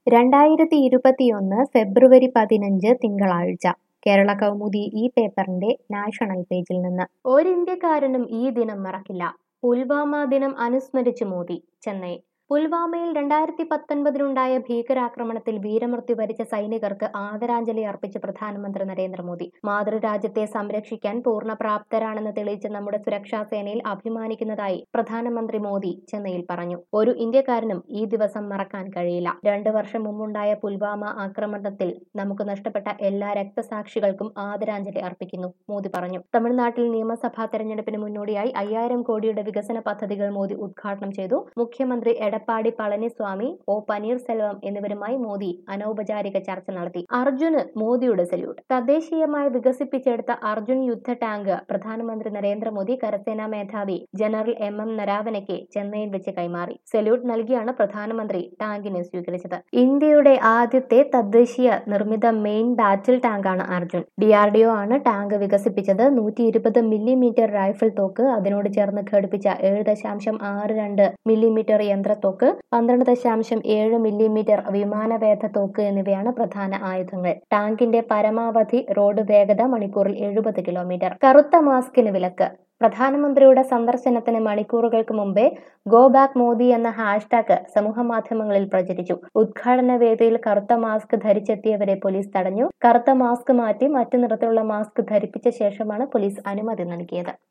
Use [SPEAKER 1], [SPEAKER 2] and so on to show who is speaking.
[SPEAKER 1] രണ്ടായിരത്തി ഇരുപത്തിയൊന്ന് ഫെബ്രുവരി പതിനഞ്ച് തിങ്കളാഴ്ച കേരള കൗമുദി ഈ പേപ്പറിന്റെ നാഷണൽ പേജിൽ നിന്ന് ഒരിന്ത്യക്കാരനും ഈ ദിനം മറക്കില്ല പുൽവാമ ദിനം അനുസ്മരിച്ച് മോദി ചെന്നൈ പുൽവാമയിൽ രണ്ടായിരത്തി പത്തൊൻപതിലുണ്ടായ ഭീകരാക്രമണത്തിൽ വീരമൃത്യു വരിച്ച സൈനികർക്ക് ആദരാഞ്ജലി അർപ്പിച്ച് പ്രധാനമന്ത്രി നരേന്ദ്രമോദി മാതൃരാജ്യത്തെ സംരക്ഷിക്കാൻ പൂർണ്ണ പ്രാപ്തരാണെന്ന് തെളിയിച്ച നമ്മുടെ സുരക്ഷാ സേനയിൽ അഭിമാനിക്കുന്നതായി പ്രധാനമന്ത്രി മോദി ചെന്നൈയിൽ പറഞ്ഞു ഒരു ഇന്ത്യക്കാരനും ഈ ദിവസം മറക്കാൻ കഴിയില്ല രണ്ട് വർഷം മുമ്പുണ്ടായ പുൽവാമ ആക്രമണത്തിൽ നമുക്ക് നഷ്ടപ്പെട്ട എല്ലാ രക്തസാക്ഷികൾക്കും ആദരാഞ്ജലി അർപ്പിക്കുന്നു മോദി പറഞ്ഞു തമിഴ്നാട്ടിൽ നിയമസഭാ തെരഞ്ഞെടുപ്പിന് മുന്നോടിയായി അയ്യായിരം കോടിയുടെ വികസന പദ്ധതികൾ മോദി ഉദ്ഘാടനം ചെയ്തു മുഖ്യമന്ത്രി എടപ്പാടി പളനിസ്വാമി ഒ പനീർസെൽവം എന്നിവരുമായി മോദി അനൗപചാരിക ചർച്ച നടത്തി അർജുന് മോദിയുടെ സല്യൂട്ട് തദ്ദേശീയമായി വികസിപ്പിച്ചെടുത്ത അർജുൻ യുദ്ധ ടാങ്ക് പ്രധാനമന്ത്രി നരേന്ദ്രമോദി കരസേനാ മേധാവി ജനറൽ എം എം നരാവനയ്ക്ക് ചെന്നൈയിൽ വെച്ച് കൈമാറി സല്യൂട്ട് നൽകിയാണ് പ്രധാനമന്ത്രി ടാങ്കിനെ സ്വീകരിച്ചത് ഇന്ത്യയുടെ ആദ്യത്തെ തദ്ദേശീയ നിർമ്മിത മെയിൻ ബാറ്റിൽ ടാങ്കാണ് അർജുൻ ഡിആർഡിഒ ആണ് ടാങ്ക് വികസിപ്പിച്ചത് നൂറ്റി ഇരുപത് മില്ലിമീറ്റർ റൈഫിൾ തോക്ക് അതിനോട് ചേർന്ന് ഘടിപ്പിച്ച ഏഴ് ദശാംശം ആറ് രണ്ട് മില്ലിമീറ്റർ യന്ത്രത്തോക്ക് പന്ത്രണ്ട് ദശാംശം ഏഴ് മില്ലിമീറ്റർ വിമാനവേധ തോക്ക് എന്നിവയാണ് പ്രധാന ആയുധങ്ങൾ ടാങ്കിന്റെ പരമാവധി റോഡ് വേഗത മണിക്കൂറിൽ എഴുപത് കിലോമീറ്റർ കറുത്ത മാസ്കിന് വിലക്ക് പ്രധാനമന്ത്രിയുടെ സന്ദർശനത്തിന് മണിക്കൂറുകൾക്ക് മുമ്പേ ഗോ ബാക്ക് മോദി എന്ന ഹാഷ്ടാഗ് സമൂഹമാധ്യമങ്ങളിൽ പ്രചരിച്ചു ഉദ്ഘാടന വേദിയിൽ കറുത്ത മാസ്ക് ധരിച്ചെത്തിയവരെ പോലീസ് തടഞ്ഞു കറുത്ത മാസ്ക് മാറ്റി മറ്റു നിറത്തിലുള്ള മാസ്ക് ധരിപ്പിച്ച ശേഷമാണ് പോലീസ് അനുമതി നൽകിയത്